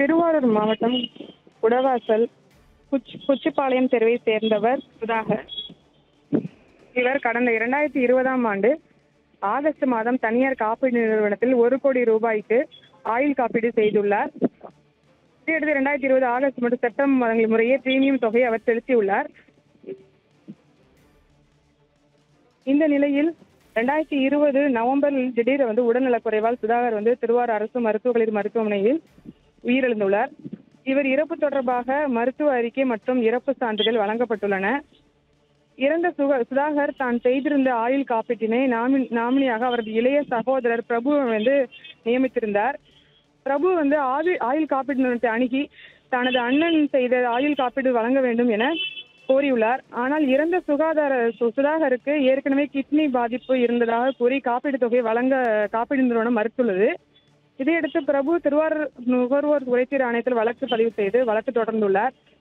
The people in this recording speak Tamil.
திருவாரூர் மாவட்டம் குடவாசல் குச் குச்சிப்பாளையம் தெருவை சேர்ந்தவர் சுதாகர் இவர் கடந்த இரண்டாயிரத்தி இருபதாம் ஆண்டு ஆகஸ்ட் மாதம் தனியார் காப்பீடு நிறுவனத்தில் ஒரு கோடி ரூபாய்க்கு ஆயுள் காப்பீடு செய்துள்ளார் இதையடுத்து இரண்டாயிரத்தி இருபது ஆகஸ்ட் மற்றும் செப்டம்பர் மாதங்கள் முறையே பிரீமியம் தொகையை அவர் செலுத்தியுள்ளார் இந்த நிலையில் ரெண்டாயிரத்தி இருபது நவம்பரில் திடீர் வந்து உடல்நலக்குறைவால் சுதாகர் வந்து திருவாரூர் அரசு மருத்துவக் கல்லூரி மருத்துவமனையில் உயிரிழந்துள்ளார் இவர் இறப்பு தொடர்பாக மருத்துவ அறிக்கை மற்றும் இறப்பு சான்றிதழ் வழங்கப்பட்டுள்ளன இறந்த சுக சுதாகர் தான் செய்திருந்த ஆயுள் காப்பீட்டினை நாமி நாமினியாக அவரது இளைய சகோதரர் பிரபு வந்து நியமித்திருந்தார் பிரபு வந்து ஆயுள் ஆயுள் காப்பீடு நிறுவனத்தை அணுகி தனது அண்ணன் செய்த ஆயுள் காப்பீடு வழங்க வேண்டும் என கோரியுள்ளார் ஆனால் இறந்த சுகாதார சு- சுதாகருக்கு ஏற்கனவே கிட்னி பாதிப்பு இருந்ததாக கூறி காப்பீடு தொகை வழங்க காப்பீடு நிறுவனம் மறுத்துள்ளது இதையடுத்து பிரபு திருவாரூர் நுகர்வோர் குறைதீர் ஆணையத்தில் வழக்கு பதிவு செய்து வழக்கு தொடர்ந்துள்ளார்